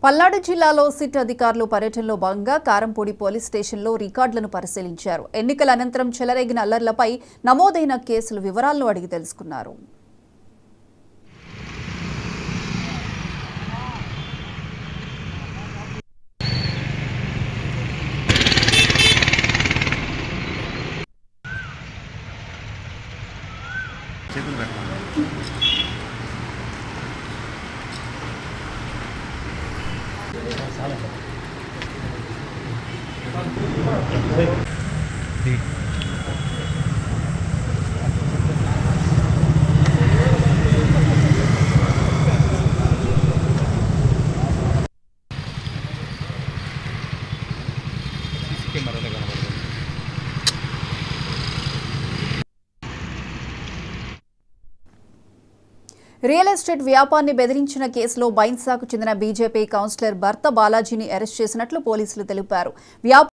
పల్నాడు జిల్లాలో సిట్ అధికారులు పర్యటనలో భాగంగా కారంపూడి పోలీస్ స్టేషన్లో రికార్డులను పరిశీలించారు ఎన్నికల అనంతరం చెలరేగిన అల్లర్లపై నమోదైన కేసుల వివరాలను అడిగి తెలుసుకున్నారు చేతులు పెట్టమని కెమెరాలో కనబడుతుంది రియల్ ఎస్టేట్ వ్యాపారాన్ని బెదిరించిన కేసులో బైన్సాకు చెందిన బీజేపీ కౌన్సిలర్ భర్త బాలాజీని అరెస్ట్ చేసినట్లు పోలీసులు తెలిపారు వ్యాప